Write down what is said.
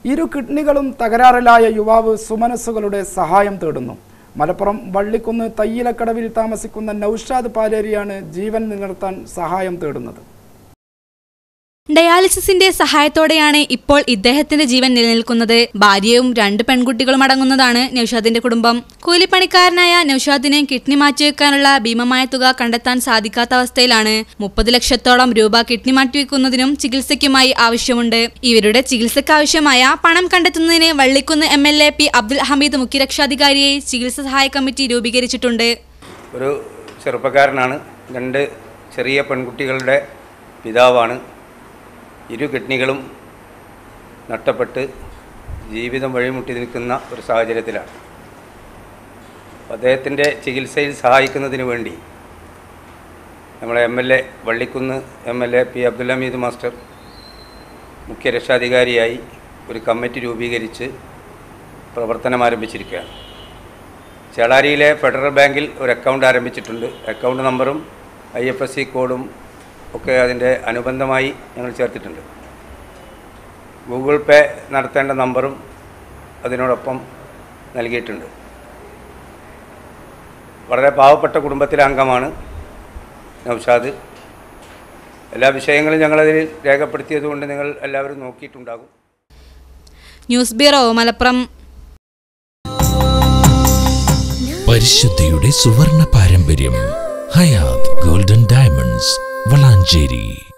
ഇരു കിഡ്നികളും തകരാറിലായ യുവാവ് സുമനസ്സുകളുടെ സഹായം തേടുന്നു മലപ്പുറം വള്ളിക്കുന്ന് തയ്യിലക്കടവിൽ താമസിക്കുന്ന നൌഷാദ് പാലേരിയാണ് ജീവൻ നിലനിർത്താൻ സഹായം തേടുന്നത് ഡയാലിസിസിന്റെ സഹായത്തോടെയാണ് ഇപ്പോൾ ഇദ്ദേഹത്തിന്റെ ജീവൻ നിലനിൽക്കുന്നത് ഭാര്യയും രണ്ട് പെൺകുട്ടികളും അടങ്ങുന്നതാണ് നൌഷാദിന്റെ കുടുംബം കൂലിപ്പണിക്കാരനായ നൌഷാദിന് കിഡ്നി മാറ്റിവെക്കാനുള്ള ഭീമമായ തുക കണ്ടെത്താൻ സാധിക്കാത്ത അവസ്ഥയിലാണ് മുപ്പത് ലക്ഷത്തോളം രൂപ കിഡ്നി മാറ്റിവെക്കുന്നതിനും ചികിത്സയ്ക്കുമായി ആവശ്യമുണ്ട് ഇവരുടെ ചികിത്സയ്ക്കാവശ്യമായ പണം കണ്ടെത്തുന്നതിന് Vallikkunnu M L A P Abdul Hameed മുഖ്യരക്ഷാധികാരിയെ ചികിത്സ സഹായ കമ്മിറ്റി രൂപീകരിച്ചിട്ടുണ്ട് ഒരു ചെറുപ്പക്കാരനാണ് രണ്ട് ചെറിയ പെൺകുട്ടികളുടെ പിതാവാണ് ഇരു കിഡ്നികളും നഷ്ടപ്പെട്ട് ജീവിതം വഴിമുട്ടി നിൽക്കുന്ന ഒരു സാഹചര്യത്തിലാണ് അദ്ദേഹത്തിൻ്റെ ചികിത്സയിൽ സഹായിക്കുന്നതിന് വേണ്ടി നമ്മളെ M L A Vallikkunnu M L A P Abdul Hameed master മുഖ്യ രക്ഷാധികാരിയായി ഒരു കമ്മിറ്റി രൂപീകരിച്ച് പ്രവർത്തനം ആരംഭിച്ചിരിക്കുകയാണ് ചേളാരിയിലെ ഫെഡറൽ ബാങ്കിൽ ഒരു അക്കൗണ്ട് ആരംഭിച്ചിട്ടുണ്ട് അക്കൗണ്ട് നമ്പറും ഐ എഫ് എസ് സി കോഡും ഒക്കെ അതിൻ്റെ അനുബന്ധമായി ഞങ്ങൾ ചേർത്തിട്ടുണ്ട് ഗൂഗിൾ പേ നടത്തേണ്ട നമ്പറും അതിനോടൊപ്പം നൽകിയിട്ടുണ്ട് വളരെ പാവപ്പെട്ട കുടുംബത്തിലെ അംഗമാണ് നൗഷാദ് എല്ലാ വിഷയങ്ങളും ഞങ്ങളതിൽ രേഖപ്പെടുത്തിയതുകൊണ്ട് നിങ്ങൾ എല്ലാവരും നോക്കിയിട്ടുണ്ടാകും ന്യൂസ് ബ്യൂറോ മലപ്പുറം പരിശുദ്ധിയുടെ സുവർണ പാരമ്പര്യം ഹയാത് ഗോൾഡൻ ഡയമണ്ട്സ് വളാഞ്ചേരി